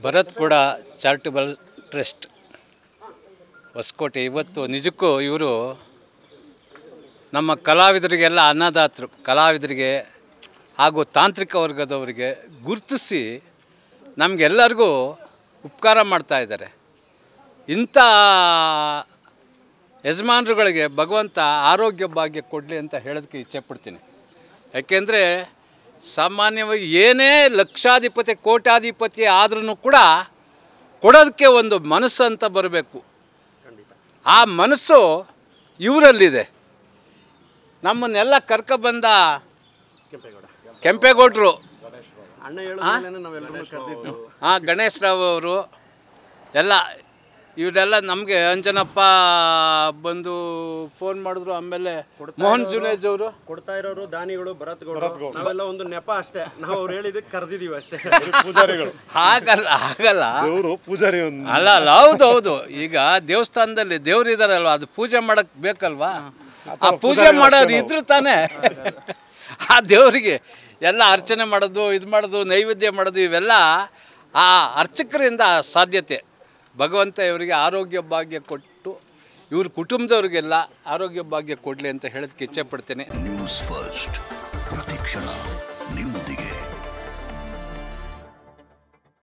ಭರತ್ ಕೂಡ charitable trust Hosakote ಇವತ್ತು ನಿಜಕ್ಕೂ ಇವರು ನಮ್ಮ ಕಲಾವಿದರಿಗೆಲ್ಲ ಅನ್ನದಾತರು ಕಲಾವಿದರಿಗೆ ಹಾಗೂ ತಾಂತ್ರಿಕ ವರ್ಗದವರಿಗೆ ಗುರುತಿಸಿ ನಮಗೆಲ್ಲರಿಗೂ ಉಪಕಾರ ಮಾಡ್ತಾ ಇದ್ದಾರೆ ಇಂಥ ಯಜಮಾನರುಗಳಿಗೆ ಭಗವಂತ ಆರೋಗ್ಯ ಭಾಗ್ಯ ಕೊಡಲಿ ಅಂತ ಹೇಳೋದಕ್ಕೆ ಇಚ್ಛೆಪಡ್ತೀನಿ ಯಾಕೆಂದರೆ ಸಾಮಾನ್ಯವಾಗಿ ಏನೇ ಲಕ್ಷಾಧಿಪತಿ ಕೋಟ್ಯಾಧಿಪತಿ ಆದ್ರೂ ಕೂಡ ಕೊಡೋದಕ್ಕೆ ಒಂದು ಮನಸ್ಸು ಅಂತ ಬರಬೇಕು ಆ ಮನಸ್ಸು ಇವರಲ್ಲಿದೆ ನಮ್ಮನ್ನೆಲ್ಲ ಕರ್ಕೊಬಂದ ಕೆಂಪೇಗೌಡರು ಅಣ್ಣ ಹೇಳಿದ್ಮೇಲೆ ನಾವೆಲ್ಲರೂ ಕರೆದಿದ್ದು ಹಾಂ ಗಣೇಶ್ ರಾವ್ ಅವರು ಎಲ್ಲ ಇವರೆಲ್ಲ ನಮಗೆ ಅಂಜನಪ್ಪ ಬಂದು ಫೋನ್ ಮಾಡಿದ್ರು ಆಮೇಲೆ ಮೋಹನ್ ಜುನೇಜ್ ಅವರು ಕೊಡ್ತಾ ಇರೋರು ದಾನಿಗಳು ಭರತ್ ಗೌಡ್ರು ನಾವೆಲ್ಲ ಒಂದು ನೆಪ ಅಷ್ಟೇ ನಾವು ಅವ್ರು ಹೇಳಿದಕ್ಕೆ ಕರೆದಿದೀವಿ ಅಷ್ಟೇ ಪೂಜಾರಿಗಳು ಆಗಲ್ಲ ಆಗಲ್ಲ ದೇವರು ಪೂಜಾರಿ ಒಂದು ಅಲ್ಲ ಅಲ್ಲ ಹೌದು ಹೌದು ಈಗ ದೇವಸ್ಥಾನದಲ್ಲಿ ದೇವ್ರು ಇದಾರಲ್ವ ಅದು ಪೂಜೆ ಮಾಡಕ್ ಬೇಕಲ್ವಾ ಆ ಪೂಜೆ ಮಾಡೋರು ಇದ್ರು ತಾನೇ ಆ ದೇವರಿಗೆ ಎಲ್ಲ ಅರ್ಚನೆ ಮಾಡೋದು ಇದು ಮಾಡೋದು ನೈವೇದ್ಯ ಮಾಡೋದು ಇವೆಲ್ಲ ಆ ಅರ್ಚಕರಿಂದ ಸಾಧ್ಯತೆ ಭಗವಂತ ಇವರಿಗೆ ಆರೋಗ್ಯ ಭಾಗ್ಯ ಕೊಟ್ಟು ಇವ್ರ ಕುಟುಂಬದವ್ರಿಗೆಲ್ಲ ಆರೋಗ್ಯ ಭಾಗ್ಯ ಕೊಡಲಿ ಅಂತ ಹೇಳೋದಕ್ಕೆ ಇಚ್ಛೆ ಪಡ್ತೇನೆ ನ್ಯೂಸ್ ಫಸ್ಟ್ ಪ್ರತಿಕ್ಷಣ ನಿಮ್ಮ